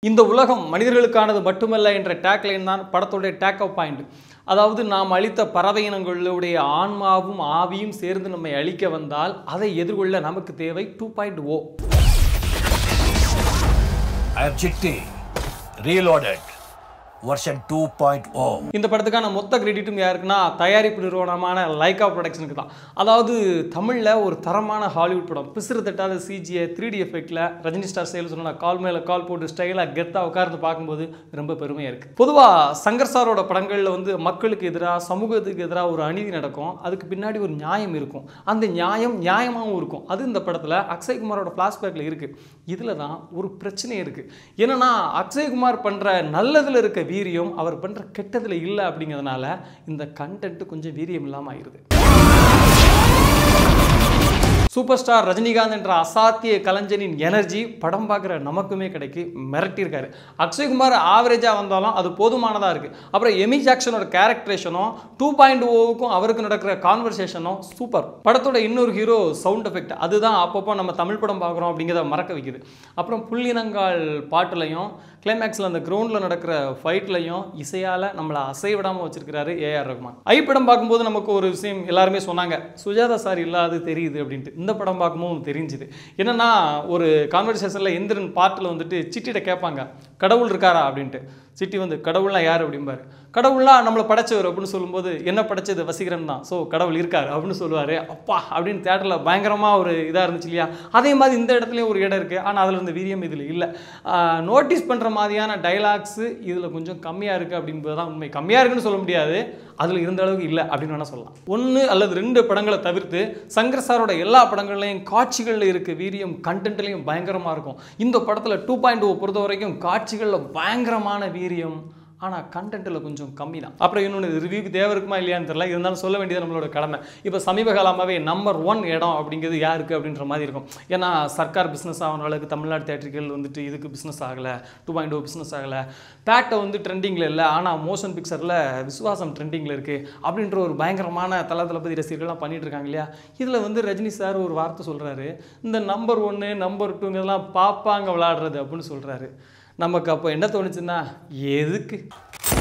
இந்த உலகம் மனிதர்களுக்கானது மட்டுமல்ல என்ற டேக்லைன் தான் படத்துடைய டேக் அப் பாயிண்ட் அதாவது நாம் அளித்த பறவை இனங்களுடைய ஆன்மாவும் ஆவியும் சேர்ந்து நம்மை அழிக்க வந்தால் அதை எதிர்கொள்ள நமக்கு தேவை two point O Objective Reloaded version 2.0 இந்த படத்துக்கான மொத்த கிரெடிட்டும் யாருக்குன்னா தயாரிப்பு நிறுவனமான லைகா ப்ரொடக்ஷனுக்கு தான் அதாவது தமிழில் ஒரு தரமான ஹாலிவுட் படம் பிசிறு தட்டாத சிஜியை த்ரீ டி எஃபெக்டில் ரஜினி ஸ்டார் செயல் சொன்ன கால் மேலே கால் போட்டு ஸ்டைலாக கெத்தாக உட்கார்ந்து பார்க்கும்போது ரொம்ப பெருமையாக இருக்குது பொதுவாக சங்கர் சாரோட படங்களில் வந்து மக்களுக்கு எதிராக சமூகத்துக்கு எதிராக ஒரு அநீதி நடக்கும் அதுக்கு பின்னாடி ஒரு நியாயம் இருக்கும் அந்த நியாயம் நியாயமாகவும் இருக்கும் அது இந்த படத்தில் அக்ஷய்குமாரோட ஃப்ளாஷ்பேக்கில் இருக்குது இதில் தான் ஒரு பிரச்சனை இருக்குது என்னன்னா அக்ஷய்குமார் பண்ணுற நல்லதில் இருக்க வீரியம் அவர் பண்ணுற கெட்டதில் இல்லை அப்படிங்கிறதுனால இந்த கண்டென்ட் கொஞ்சம் வீரியம் இல்லாமல் ஆயிடுது சூப்பர் ஸ்டார் ரஜினிகாந்த் என்ற அசாத்திய கலைஞனின் எனர்ஜி படம் பார்க்குற நமக்குமே கிடைக்கு மிரட்டியிருக்காரு அக்ஷய்குமார் ஆவரேஜாக வந்தாலும் அது போதுமானதாக இருக்குது அப்புறம் எமி ஜாக்சனோட கேரக்டரேஷனும் டூ பாயிண்ட் ஓவுக்கும் அவருக்கு நடக்கிற கான்வர்சேஷனும் சூப்பர் படத்தோட இன்னொரு ஹீரோ சவுண்ட் எஃபெக்ட் அதுதான் அப்பப்போ நம்ம தமிழ் படம் பார்க்குறோம் அப்படிங்கிறத மறக்க வைக்குது அப்புறம் புள்ளினங்கால் பாட்டுலையும் கிளைமேக்ஸில் அந்த கிரவுண்டில் நடக்கிற ஃபைட்லையும் இசையால் நம்மளை அசை விடாமல் வச்சிருக்கிறாரு ஏஆர் ரகுமான் ஐ படம் பார்க்கும்போது நமக்கு ஒரு விஷயம் எல்லாருமே சொன்னாங்க சுஜாதா சார் இல்லாது தெரியுது அப்படின்ட்டு இந்த படம் பார்க்கும்போது தெரிஞ்சுது என்னன்னா ஒரு கான்வர்சேஷனில் எந்திரன் பாட்டில் வந்துட்டு சிட்டிகிட்ட கேட்பாங்க கடவுள் இருக்காரா அப்படின்ட்டு சிட்டி வந்து கடவுள்லாம் யார் அப்படிம்பாரு கடவுள்லாம் நம்மளை படைச்சவர் அப்படின்னு சொல்லும்போது என்ன படைச்சது வசீகரன் தான் ஸோ கடவுள் இருக்கார் அப்படின்னு சொல்லுவார் அப்பா அப்படின்னு தேட்டரில் பயங்கரமாக ஒரு இதாக இருந்துச்சு இல்லையா அதே மாதிரி இந்த இடத்துலையும் ஒரு இடம் இருக்குது ஆனால் அதில் இருந்த வீரியம் இதில் இல்லை நோட்டீஸ் பண்ணுற மாதிரியான டைலாக்ஸு இதில் கொஞ்சம் கம்மியாக இருக்குது அப்படின்றது தான் உண்மை கம்மியாக இருக்குன்னு சொல்ல முடியாது அதில் இருந்த அளவுக்கு இல்லை அப்படின்னு வேணால் சொல்லலாம் ஒன்று அல்லது ரெண்டு படங்களை தவிர்த்து சங்கர் சாரோட எல்லா படங்கள்லையும் காட்சிகளில் இருக்க வீரியம் கண்டென்ட்லையும் பயங்கரமாக இருக்கும் இந்த படத்தில் டூ பாயிண்ட் ஓ பொறுத்த வரைக்கும் காட்சிகளில் பயங்கரமான வீரியம் ஆனால் கண்டென்ட்டில் கொஞ்சம் கம்மி தான் அப்புறம் இன்னொன்று ரிவ்யூக்கு தேவை இருக்குமா இல்லையான்னு தெரியல இருந்தாலும் சொல்ல வேண்டியது நம்மளோட கடமை இப்போ சமீப காலமாகவே நம்பர் ஒன் இடம் அப்படிங்கிறது யாருக்கு அப்படின்ற மாதிரி இருக்கும் ஏன்னா சர்க்கார் பிஸ்னஸ் ஆகின அளவுக்கு தமிழ்நாடு தேட்டர்கள் வந்துட்டு இதுக்கு பிஸ்னஸ் ஆகலை டூ பாயிண்ட் ஓ பிஸ்னஸ் ஆகலை பேட்டை வந்து ட்ரெண்டிங்கில் இல்லை ஆனால் மோஷன் பிக்சரில் விசுவாசம் ட்ரெண்டிங்கில் இருக்குது அப்படின்ற ஒரு பயங்கரமான தல தளபதி ரசிகர்கள்லாம் பண்ணிட்டு இருக்காங்க இல்லையா இதில் வந்து ரஜினி சார் ஒரு வார்த்தை சொல்கிறாரு இந்த நம்பர் ஒன்று நம்பர் டூங்கிறதெல்லாம் பார்ப்பாங்க விளாடுறது அப்படின்னு சொல்கிறாரு நமக்கு அப்போ என்ன தோணுச்சுன்னா எதுக்கு